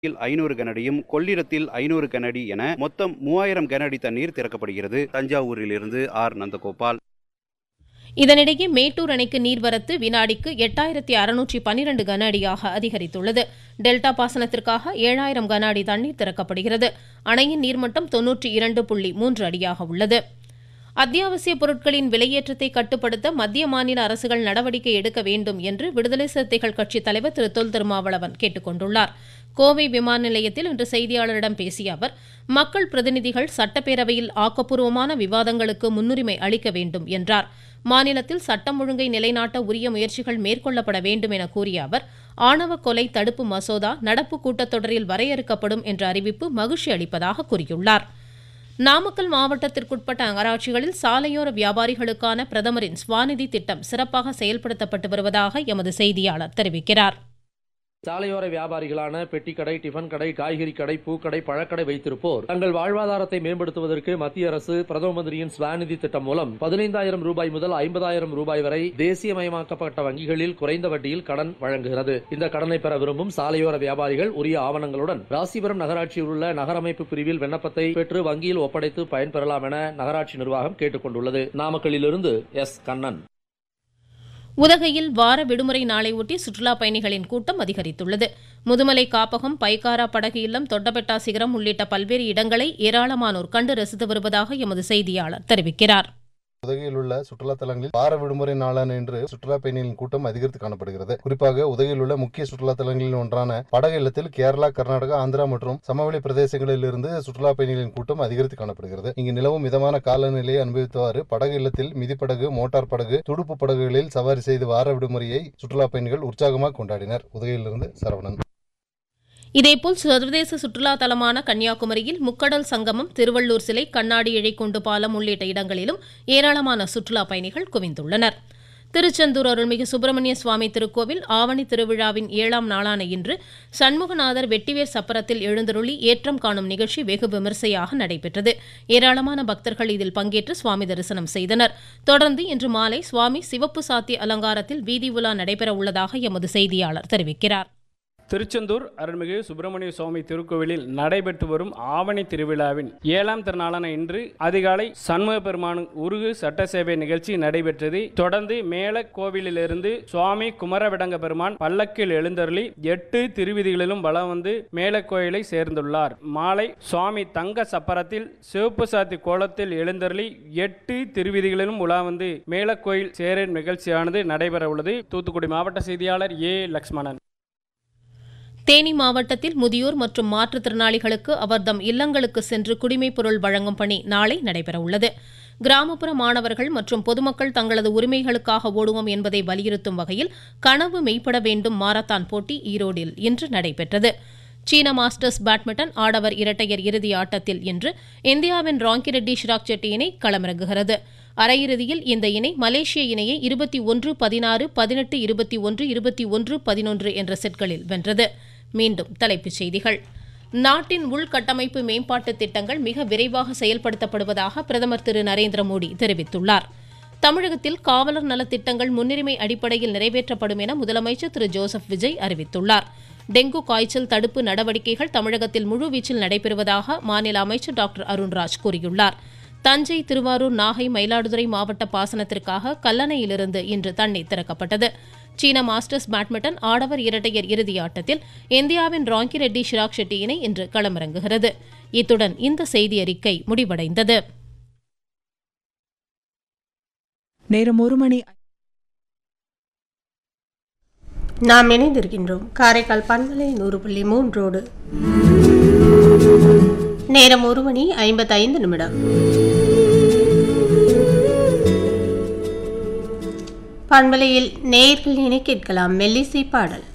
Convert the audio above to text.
ஐநூறு கனஅடியும் கொள்ளிடத்தில் ஐநூறு கனஅடி என மொத்தம் மூவாயிரம் கனஅடி தண்ணீர் திறக்கப்படுகிறது தஞ்சாவூரிலிருந்து ஆர் நந்தகோபால் இதனிடையே மேட்டூர் அணைக்கு நீர்வரத்து வினாடிக்கு எட்டாயிரத்தி அறுநூற்றி பன்னிரண்டு கன அடியாக அதிகரித்துள்ளது டெல்டா பாசனத்திற்காக ஏழாயிரம் கன அடி தண்ணீர் திறக்கப்படுகிறது அணையின் நீர்மட்டம் தொன்னூற்றி இரண்டு புள்ளி மூன்று அடியாக உள்ளது அத்தியாவசிய பொருட்களின் விலையேற்றத்தை கட்டுப்படுத்த மத்திய மாநில அரசுகள் நடவடிக்கை எடுக்க வேண்டும் என்று விடுதலை சிறுத்தைகள் கட்சித் தலைவர் திரு தொல் திருமாவளவன் கேட்டுக் கொண்டுள்ளார் கோவை விமான நிலையத்தில் இன்று செய்தியாளரிடம் பேசிய அவர் மக்கள் பிரதிநிதிகள் சட்டப்பேரவையில் ஆக்கப்பூர்வமான விவாதங்களுக்கு முன்னுரிமை அளிக்க வேண்டும் என்றார் மாநிலத்தில் சட்டம் ஒழுங்கை நிலைநாட்ட உரிய முயற்சிகள் மேற்கொள்ளப்பட வேண்டும் என கூறிய அவர் ஆணவ கொலை தடுப்பு மசோதா நடப்பு கூட்டத்தொடரில் வரையறுக்கப்படும் என்ற அறிவிப்பு மகிழ்ச்சி அளிப்பதாக கூறியுள்ளார் நாமக்கல் மாவட்டத்திற்குட்பட்ட நகராட்சிகளில் சாலையோர வியாபாரிகளுக்கான பிரதமரின் ஸ்வாநிதி திட்டம் சிறப்பாக செயல்படுத்தப்பட்டு வருவதாக எமது செய்தியாளர் தெரிவிக்கிறார் சாலையோர வியாபாரிகளான பெட்டி கடை டிஃபன் கடை காய்கறி கடை பூக்கடை பழக்கடை வைத்திருப்போர் தங்கள் வாழ்வாதாரத்தை மேம்படுத்துவதற்கு மத்திய அரசு பிரதம மந்திரியின் ஸ்வாநிதி திட்டம் மூலம் பதினைந்தாயிரம் ரூபாய் முதல் ஐம்பதாயிரம் ரூபாய் வரை தேசியமயமாக்கப்பட்ட வங்கிகளில் குறைந்த வட்டியில் கடன் வழங்குகிறது இந்த கடனை பெற விரும்பும் சாலையோர வியாபாரிகள் உரிய ஆவணங்களுடன் ராசிபுரம் நகராட்சியில் உள்ள நகரமைப்பு பிரிவில் விண்ணப்பத்தை பெற்று வங்கியில் ஒப்படைத்து பயன்பெறலாம் என நகராட்சி நிர்வாகம் கேட்டுக் கொண்டுள்ளது நாமக்கல்லிலிருந்து எஸ் கண்ணன் உதகையில் வார விடுமுறை நாளை ஒட்டி சுற்றுலா பயணிகளின் கூட்டம் அதிகரித்துள்ளது முதுமலை காப்பகம் பைக்காரா படகு இல்லம் தொட்டபெட்டா சிகரம் உள்ளிட்ட பல்வேறு இடங்களை ஏராளமானோர் கண்டு ரசித்து வருவதாக எமது செய்தியாளர் தெரிவிக்கிறார் உதகையில் உள்ள சுற்றுலா தலங்களில் வார விடுமுறை நாளான இன்று சுற்றுலா பயணிகளின் கூட்டம் அதிகரித்து காணப்படுகிறது குறிப்பாக உதகையில் உள்ள முக்கிய சுற்றுலா தலங்களில் ஒன்றான படகு இல்லத்தில் கேரளா கர்நாடகா ஆந்திரா மற்றும் சமவெளி பிரதேசங்களில் இருந்து சுற்றுலா பயணிகளின் கூட்டம் அதிகரித்து காணப்படுகிறது இங்கு நிலவும் மிதமான காலநிலையை அனுபவித்தவாறு படகு இல்லத்தில் மிதிப்படகு மோட்டார் படகு துடுப்பு படகுகளில் சவாரி செய்து வார விடுமுறையை சுற்றுலா பயணிகள் உற்சாகமாக கொண்டாடினர் உதகையிலிருந்து சரவணன் இதேபோல் சர்வதேச சுற்றுலா தலமான கன்னியாகுமரியில் முக்கடல் சங்கமம் திருவள்ளூர் சிலை கண்ணாடி இழைக்குண்டு பாலம் உள்ளிட்ட இடங்களிலும் ஏராளமான சுற்றுலா பயணிகள் குவிந்துள்ளனர் திருச்செந்தூர் அருள்மிகு சுப்பிரமணிய சுவாமி திருக்கோவில் ஆவணி திருவிழாவின் ஏழாம் நாளான இன்று சண்முகநாதர் வெட்டிவேர் சப்பரத்தில் எழுந்தருளி ஏற்றம் காணும் நிகழ்ச்சி வெகு விமர்சையாக நடைபெற்றது ஏராளமான பக்தர்கள் இதில் பங்கேற்று சுவாமி தரிசனம் செய்தனர் தொடர்ந்து இன்று மாலை சுவாமி சிவப்பு சாத்தி அலங்காரத்தில் வீதி உலா நடைபெற உள்ளதாக எமது செய்தியாளர் தெரிவிக்கிறார் திருச்செந்தூர் அருள்மிகு சுப்பிரமணிய சுவாமி திருக்கோவிலில் நடைபெற்று வரும் ஆவணி திருவிழாவின் ஏழாம் திருநாளான இன்று அதிகாலை சண்முக பெருமான் உருகு சட்ட சேவை நிகழ்ச்சி நடைபெற்றது தொடர்ந்து மேல கோவிலிலிருந்து சுவாமி குமரவிடங்க பெருமான் பல்லக்கில் எழுந்தருளி எட்டு திருவிதிகளிலும் வலம் வந்து மேல கோயிலை சேர்ந்துள்ளார் மாலை சுவாமி தங்க சப்பரத்தில் சிவப்பு சாத்தி கோலத்தில் எழுந்தருளி எட்டு திருவிதிகளிலும் உலா வந்து மேலக்கோயில் சேரும் நிகழ்ச்சியானது நடைபெற உள்ளது தூத்துக்குடி மாவட்ட செய்தியாளர் ஏ லக்ஷ்மணன் தேனி மாவட்டத்தில் முதியோர் மற்றும் மாற்றுத்திறனாளிகளுக்கு அவர்தம் இல்லங்களுக்கு சென்று குடிமைப் பொருள் வழங்கும் பணி நாளை நடைபெற உள்ளது கிராமப்புற மாணவர்கள் மற்றும் பொதுமக்கள் தங்களது உரிமைகளுக்காக ஓடுவோம் என்பதை வலியுறுத்தும் வகையில் கனவு மெய்ப்பட வேண்டும் மாரத்தான் போட்டி ஈரோடில் இன்று நடைபெற்றது சீன மாஸ்டர்ஸ் பேட்மிண்டன் ஆடவர் இரட்டையர் இறுதி ஆட்டத்தில் இன்று இந்தியாவின் ராங்கிரெட்டி ஷிராக் செட்டி இணை களமிறங்குகிறது அரையிறுதியில் இந்த இணை மலேசிய இணையை இருபத்தி ஒன்று பதினாறு பதினெட்டு இருபத்தி ஒன்று இருபத்தி ஒன்று பதினொன்று என்ற செட்களில் வென்றது மீண்டும் தலைப்புச் செய்திகள் நாட்டின் உள்கட்டமைப்பு மேம்பாட்டு திட்டங்கள் மிக விரைவாக செயல்படுத்தப்படுவதாக பிரதமர் திரு நரேந்திர மோடி தெரிவித்துள்ளார் தமிழகத்தில் காவலர் நலத்திட்டங்கள் முன்னுரிமை அடிப்படையில் நிறைவேற்றப்படும் என முதலமைச்சர் திரு ஜோசப் விஜய் அறிவித்துள்ளார் டெங்கு காய்ச்சல் தடுப்பு நடவடிக்கைகள் தமிழகத்தில் முழுவீச்சில் நடைபெறுவதாக மாநில அமைச்சர் டாக்டர் அருண்ராஜ் கூறியுள்ளார் தஞ்சை திருவாரூர் நாகை மயிலாடுதுறை மாவட்ட பாசனத்திற்காக கல்லணையிலிருந்து இன்று தண்ணீர் திறக்கப்பட்டது சீன மாஸ்டர்ஸ் பேட்மிண்டன் ஆடவர் இரட்டையர் இறுதி ஆட்டத்தில் இந்தியாவின் ராங்கி ரெட்டி ஷிராக் ஷெட்டி இணை இன்று களமிறங்குகிறது இத்துடன் இந்த செய்தி அறிக்கை முடிவடைந்தது நேரம் ஒரு மணி நாம் இணைந்திருக்கின்றோம் காரைக்கால் பண்பலை நூறு புள்ளி மூன்றோடு நேரம் ஒரு மணி ஐம்பத்தைந்து நிமிடம் பண்பலையில் நேயர்கள் இணை கேட்கலாம் மெல்லிசை பாடல்